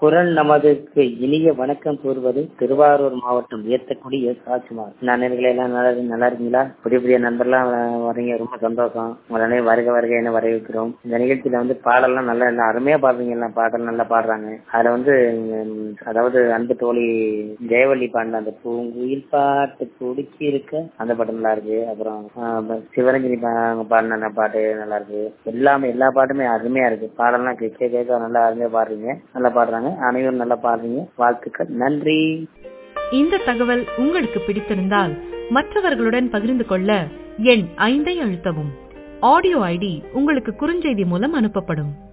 குரல் நமதுக்கு இனிய வணக்கம் கூறுவது திருவாரூர் மாவட்டம் ஏத்தக்குடி எஸ் ஆச்சுமார் நண்பர்களே எல்லாம் நல்லா நல்லா இருக்கீங்களா புதிய புதிய நண்பர்லாம் வரீங்க ரொம்ப சந்தோஷம் உடனே வருக வருக என வரவேற்கிறோம் இந்த நிகழ்ச்சியில வந்து பாடல்லாம் நல்லா நல்லா அருமையா பாடுறீங்க எல்லாம் பாடல் நல்லா பாடுறாங்க அதுல வந்து உம், அதாவது அன்பு தோழி ஜெயவள்ளி பாடின அந்த பூங்குயில் பாட்டு குடிக்கி இருக்க அந்த பாட்டு நல்லா இருக்கு அப்புறம் ஆஹ், சிவரஞ்சனி பா- பாடின அந்த பாட்டு நல்லா இருக்கு எல்லாமே எல்லா பாட்டுமே அருமையா இருக்கு பாடலாம் கேட்க கேட்க நல்லா அருமையா பாடுறீங்க நல்லா பாடுறாங்க அனைவரும் நல்லா பாடுறீங்க வாழ்த்துக்கள் நன்றி இந்த தகவல் உங்களுக்கு பிடித்திருந்தால் மற்றவர்களுடன் பகிர்ந்து கொள்ள எண் ஐந்தை அழுத்தவும் ஆடியோ ஐடி உங்களுக்கு குறுஞ்செய்தி மூலம் அனுப்பப்படும்